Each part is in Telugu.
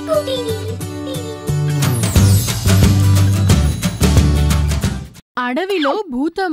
అడవిలో భూతం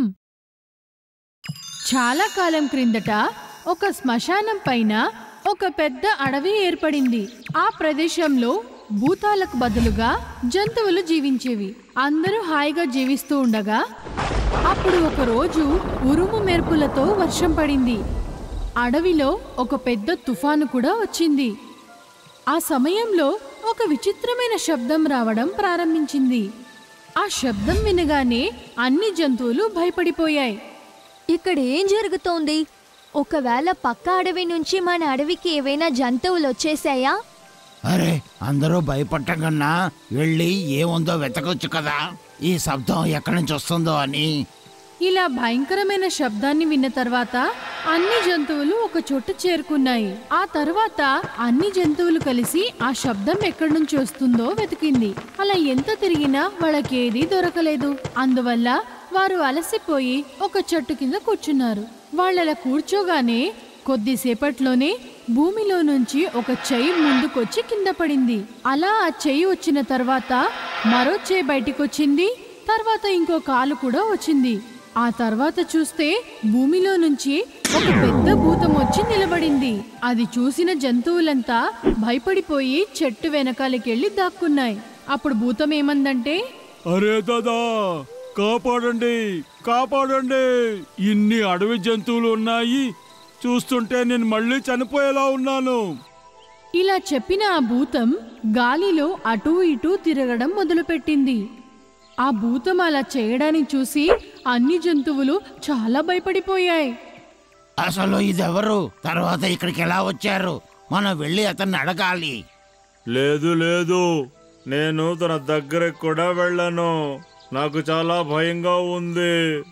చాలా కాలం క్రిందట ఒక శ్మశానం పైన ఒక పెద్ద అడవి ఏర్పడింది ఆ ప్రదేశంలో భూతాలకు బదులుగా జంతువులు జీవించేవి అందరూ హాయిగా జీవిస్తూ ఉండగా అప్పుడు ఒక రోజు ఉరుము మెరుపులతో వర్షం పడింది అడవిలో ఒక పెద్ద తుఫాను కూడా వచ్చింది ఆ సమయంలో ఒక విచిత్రమైన శబ్దం రావడం ప్రారంభించింది ఆ శబ్దం వినగానే అన్ని జంతువులు భయపడిపోయాయి ఇక్కడ ఏం జరుగుతోంది ఒకవేళ పక్క అడవి నుంచి మన అడవికి ఏవైనా జంతువులు వచ్చేసాయా అరే అందరూ భయపడటం కన్నా వెళ్ళి ఏముందో వెతకొచ్చు కదా ఈ శబ్దం ఎక్కడి నుంచి వస్తుందో అని ఇలా భయంకరమైన శబ్దాన్ని విన్న తర్వాత అన్ని జంతువులు ఒక చోట చేరుకున్నాయి ఆ తర్వాత అన్ని జంతువులు కలిసి ఆ శబ్దం ఎక్కడి నుంచి వస్తుందో వెతికింది అలా ఎంత తిరిగినా వాళ్ళకేదీ దొరకలేదు అందువల్ల వారు అలసిపోయి ఒక చెట్టు కింద కూర్చున్నారు వాళ్ళలా కూర్చోగానే కొద్దిసేపట్లోనే భూమిలో నుంచి ఒక చెయ్యి ముందుకొచ్చి కింద పడింది అలా ఆ చెయ్యి వచ్చిన తర్వాత మరో చెయ్యి బయటికొచ్చింది తర్వాత ఇంకో కాలు కూడా వచ్చింది ఆ తర్వాత చూస్తే భూమిలో నుంచి ఒక పెద్ద భూతం వచ్చి నిలబడింది అది చూసిన జంతువులంతా భయపడిపోయి చెట్టు వెనకాలకెళ్ళి దాక్కున్నాయి అప్పుడు భూతం ఏమందంటే అరే దాదా కాపాడండి కాపాడండి ఇన్ని అడవి జంతువులు ఉన్నాయి చూస్తుంటే నేను మళ్ళీ చనిపోయేలా ఉన్నాను ఇలా చెప్పిన ఆ భూతం గాలిలో అటూ ఇటూ తిరగడం మొదలుపెట్టింది ఆ భూతం అలా చేయడాన్ని చూసి అన్ని జంతువులు చాలా భయపడిపోయాయి అసలు ఇదెవరు తర్వాత ఇక్కడికి ఎలా వచ్చారు మనం వెళ్ళి అతన్ని అడగాలి లేదు లేదు నేను తన దగ్గరకు కూడా వెళ్ళను నాకు చాలా భయంగా ఉంది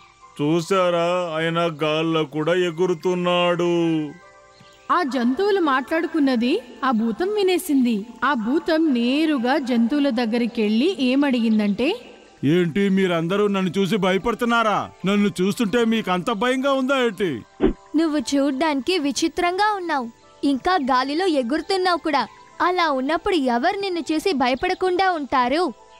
చూసారా ఆయన గాల్లో కూడా ఎగురుతున్నాడు ఆ జంతువులు మాట్లాడుకున్నది ఆ భూతం వినేసింది ఆ భూతం నేరుగా జంతువుల దగ్గరికి వెళ్ళి ఏమడిగిందంటే ఏంటి మీరందరూ నన్ను చూసి భయపడుతున్నారా నన్ను చూస్తుంటే మీకు అంత భయంగా ఉందా ఏంటి నువ్వు చూడ్డానికి విచిత్రంగా ఉన్నావు ఇంకా గాలిలో ఎగురుతున్నావు కూడా అలా ఉన్నప్పుడు ఎవరు నిన్ను చూసి భయపడకుండా ఉంటారు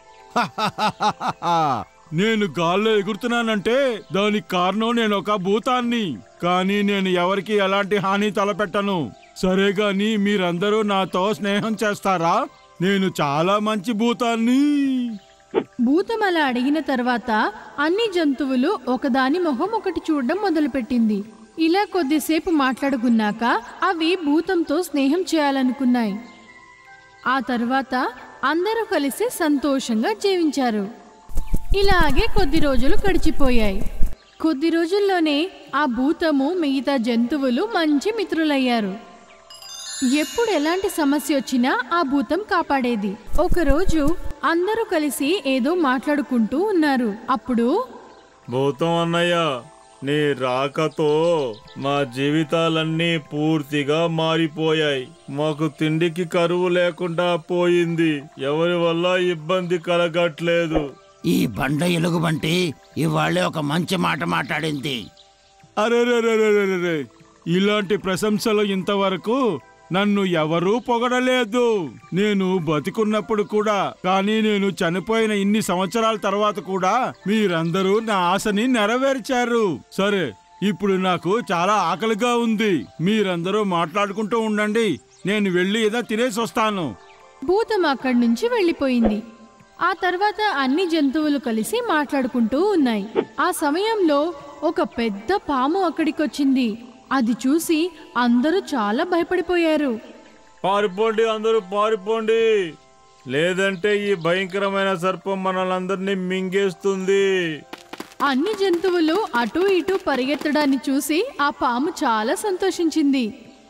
నేను గాల్లో ఎగురుతున్నానంటే దానికి కారణం నేను ఒక భూతాన్ని కానీ నేను ఎవరికి ఎలాంటి హాని తలపెట్టను సరే గాని మీరందరూ నాతో స్నేహం చేస్తారా నేను చాలా మంచి భూతాన్ని భూతం అలా అడిగిన తర్వాత అన్ని జంతువులు ఒకదాని మొహం ఒకటి చూడడం మొదలుపెట్టింది ఇలా కొద్దిసేపు మాట్లాడుకున్నాక అవి భూతంతో స్నేహం చేయాలనుకున్నాయి ఆ తర్వాత అందరూ కలిసి సంతోషంగా జీవించారు ఇలాగే కొద్ది రోజులు గడిచిపోయాయి కొద్ది రోజుల్లోనే ఆ భూతము మిగతా జంతువులు మంచి మిత్రులయ్యారు ఎప్పుడు ఎలాంటి సమస్య వచ్చినా ఆ భూతం కాపాడేది ఒకరోజు అందరూ కలిసి ఏదో మాట్లాడుకుంటూ ఉన్నారు అప్పుడు భూతం అన్నయ్య నీ రాకతో మా జీవితాలన్నీ పూర్తిగా మారిపోయాయి మాకు తిండికి కరువు లేకుండా పోయింది ఎవరి వల్ల ఇబ్బంది కలగట్లేదు ఈ బండ ఎలుగుబంటి ఇవాళే ఒక మంచి మాట మాట్లాడింది అరే ఇలాంటి ప్రశంసలు ఇంతవరకు నన్ను ఎవరూ పొగడలేదు నేను బతికున్నప్పుడు కూడా కానీ నేను చనిపోయిన ఇన్ని సంవత్సరాల తర్వాత కూడా మీరందరూ నా ఆశని నెరవేర్చారు సరే ఇప్పుడు నాకు చాలా ఆకలిగా ఉంది మీరందరూ మాట్లాడుకుంటూ ఉండండి నేను వెళ్ళి ఏదో తినేసి వస్తాను భూతం అక్కడి నుంచి వెళ్ళిపోయింది ఆ తర్వాత అన్ని జంతువులు కలిసి మాట్లాడుకుంటూ ఉన్నాయి ఆ సమయంలో ఒక పెద్ద పాము అక్కడికొచ్చింది అది చూసి అందరూ చాలా భయపడిపోయారు పారిపోండి అందరూ పారిపోండి లేదంటే ఈ భయంకరమైన సర్పం మనల్ని మింగేస్తుంది అన్ని జంతువులు అటూ ఇటూ పరిగెత్తడాన్ని చూసి ఆ పాము చాలా సంతోషించింది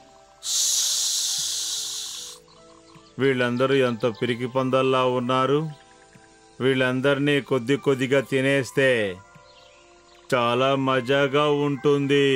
వీళ్ళందరూ ఎంత పిరికి పందల్లా ఉన్నారు వీళ్ళందరినీ కొద్ది కొద్దిగా తినేస్తే చాలా మజాగా ఉంటుంది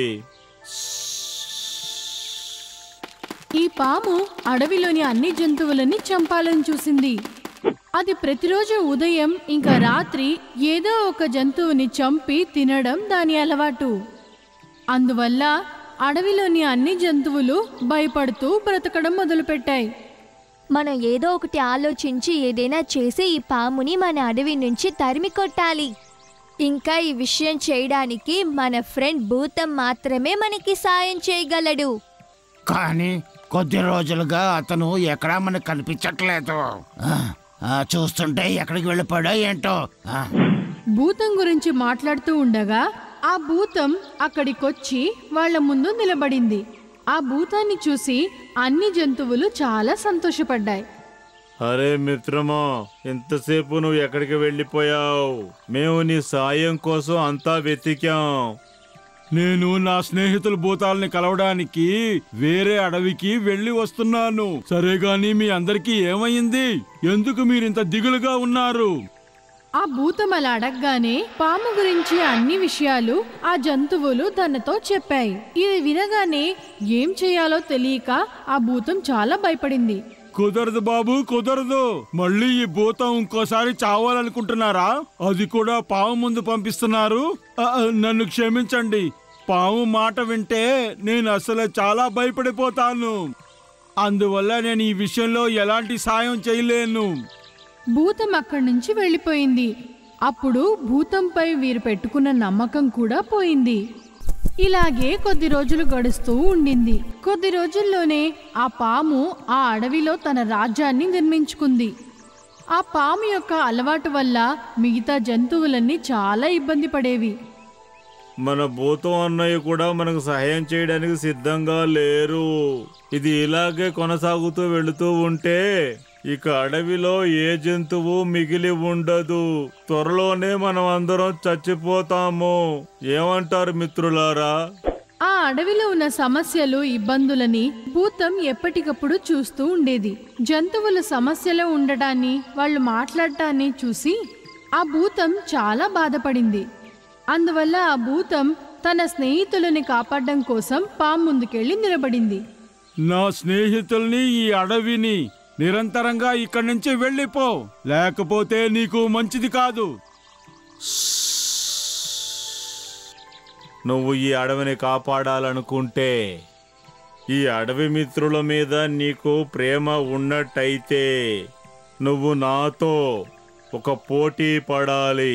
ఈ పాము అడవిలోని అన్ని జంతువులని చంపాలని చూసింది అది ప్రతిరోజు ఉదయం ఇంకా రాత్రి ఏదో ఒక జంతువుని చంపి తినడం దాని అలవాటు అందువల్ల అడవిలోని అన్ని జంతువులు భయపడుతూ బ్రతకడం మొదలుపెట్టాయి మనం ఏదో ఒకటి ఆలోచించి ఏదైనా చేసి ఈ పాముని మన అడవి నుంచి తరిమి కొట్టాలి ఇంకా ఈ విషయం చేయడానికి మన ఫ్రెండ్ భూతం మాత్రమే మనకి సాయం చేయగలడు కానీ కొద్ది రోజులుగా అతను ఎక్కడా మనకు కనిపించట్లేదు ఆ, ఆ, చూస్తుంటే ఎక్కడికి వెళ్ళిపోయాడో ఏంటో ఆ, భూతం గురించి మాట్లాడుతూ ఉండగా ఆ భూతం అక్కడికొచ్చి వాళ్ళ ముందు నిలబడింది ఆ భూతాన్ని చూసి అన్ని జంతువులు చాలా సంతోషపడ్డాయి అరే మిత్రమా ఎంతసేపు నువ్వు ఎక్కడికి వెళ్ళిపోయావు మేము నీ సాయం కోసం అంతా వెతికాం నేను నా స్నేహితుల భూతాలని కలవడానికి వేరే అడవికి వెళ్ళి వస్తున్నాను సరే గాని మీ అందరికీ ఏమైంది ఎందుకు మీరింత దిగులుగా ఉన్నారు ఆ భూతం అలా అడగగానే పాము గురించి అన్ని విషయాలు ఆ జంతువులు తనతో చెప్పాయి ఇది వినగానే ఏం చేయాలో తెలియక ఆ భూతం చాలా భయపడింది కుదరదు బాబు కుదరదు మళ్ళీ ఈ భూతం ఇంకోసారి చావాలనుకుంటున్నారా అది కూడా పాము ముందు పంపిస్తున్నారు ఆ, ఆ, నన్ను క్షమించండి పాము మాట వింటే నేను అసలు చాలా భయపడిపోతాను అందువల్ల నేను ఈ విషయంలో ఎలాంటి సాయం చేయలేను భూతం అక్కడి నుంచి వెళ్ళిపోయింది అప్పుడు భూతంపై వీరు పెట్టుకున్న నమ్మకం కూడా పోయింది ఇలాగే కొద్ది రోజులు గడుస్తూ ఉండింది కొద్ది రోజుల్లోనే ఆ పాము ఆ అడవిలో తన రాజ్యాన్ని నిర్మించుకుంది ఆ పాము యొక్క అలవాటు వల్ల మిగతా జంతువులన్నీ చాలా ఇబ్బంది పడేవి మన భూతం అన్నయ్య కూడా మనకు సహాయం చేయడానికి సిద్ధంగా లేరు ఇది ఇలాగే కొనసాగుతూ వెళుతూ ఉంటే ఇక అడవిలో ఏ జంతువు మిగిలి ఉండదు త్వరలోనే మనం అందరం చచ్చిపోతాము ఏమంటారు మిత్రులారా ఆ అడవిలో ఉన్న సమస్యలు ఇబ్బందులని భూతం ఎప్పటికప్పుడు చూస్తూ ఉండేది జంతువుల సమస్యలో ఉండటాన్ని వాళ్ళు మాట్లాడటాన్ని చూసి ఆ భూతం చాలా బాధపడింది అందువల్ల ఆ భూతం తన స్నేహితులని కాపాడడం కోసం పాము ముందుకెళ్ళి నిలబడింది నా స్నేహితుల్ని ఈ అడవిని నిరంతరంగా ఇక్కడి నుంచి వెళ్ళిపో లేకపోతే నీకు మంచిది కాదు నువ్వు ఈ అడవిని కాపాడాలనుకుంటే ఈ అడవి మిత్రుల మీద నీకు ప్రేమ ఉన్నట్టయితే నువ్వు నాతో ఒక పోటీ పడాలి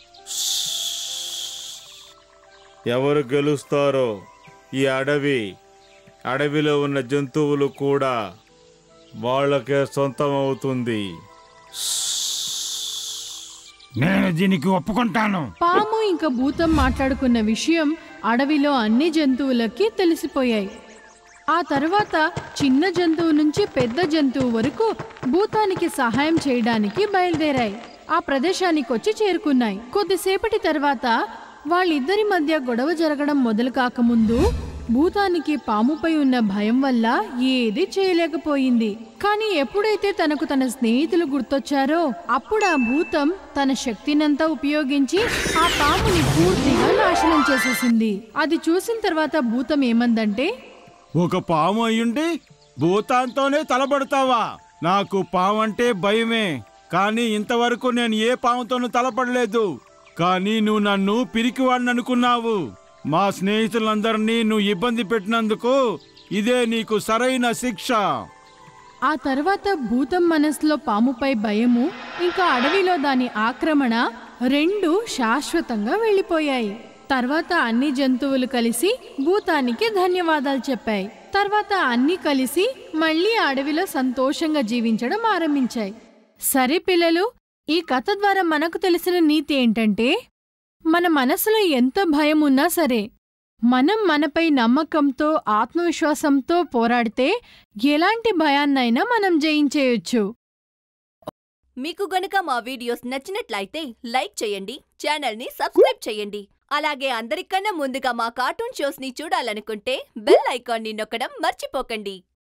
ఎవరు గెలుస్తారో ఈ అడవి అడవిలో ఉన్న జంతువులు కూడా వాళ్ళకే సొంతం అవుతుంది నేను దీనికి ఒప్పుకుంటాను పాము ఇంకా భూతం మాట్లాడుకున్న విషయం అడవిలో అన్ని జంతువులకి తెలిసిపోయాయి ఆ తర్వాత చిన్న జంతువు నుంచి పెద్ద జంతువు వరకు భూతానికి సహాయం చేయడానికి బయలుదేరాయి ఆ ప్రదేశానికి వచ్చి చేరుకున్నాయి కొద్దిసేపటి తర్వాత వాళ్ళిద్దరి మధ్య గొడవ జరగడం మొదలు కాకముందు భూతానికి పాముపై ఉన్న భయం వల్ల ఏది చేయలేకపోయింది కానీ ఎప్పుడైతే తనకు తన స్నేహితులు గుర్తొచ్చారో అప్పుడు ఆ భూతం తన శక్తినంతా ఉపయోగించి ఆ పాముని పూర్తిగా నాశనం చేసేసింది అది చూసిన తర్వాత భూతం ఏమందంటే ఒక పాము అయ్యుండి భూతాంతోనే తలపడతావా నాకు పాము అంటే భయమే కానీ ఇంతవరకు నేను ఏ పాముతోనూ తలపడలేదు కానీ నువ్వు నన్ను పిరికివాడిని అనుకున్నావు మా స్నేహితులందరినీ నువ్వు ఇబ్బంది పెట్టినందుకు ఇదే నీకు సరైన శిక్ష ఆ తర్వాత భూతం మనసులో పాముపై భయము ఇంకా అడవిలో దాని ఆక్రమణ రెండు శాశ్వతంగా వెళ్ళిపోయాయి తర్వాత అన్ని జంతువులు కలిసి భూతానికి ధన్యవాదాలు చెప్పాయి తర్వాత అన్ని కలిసి మళ్ళీ ఆ అడవిలో సంతోషంగా జీవించడం ఆరంభించాయి సరే పిల్లలు ఈ కథ ద్వారా మనకు తెలిసిన నీతి ఏంటంటే మన మనసులో ఎంత భయం ఉన్నా సరే మనం మనపై నమ్మకంతో ఆత్మవిశ్వాసంతో పోరాడితే ఎలాంటి భయాన్నైనా మనం జయించేయొచ్చు మీకు గనుక మా వీడియోస్ నచ్చినట్లయితే లైక్ చేయండి ఛానల్ని సబ్స్క్రైబ్ చేయండి అలాగే అందరికన్నా ముందుగా మా కార్టూన్ షోస్ని చూడాలనుకుంటే బెల్ ఐకాన్ని నొక్కడం మర్చిపోకండి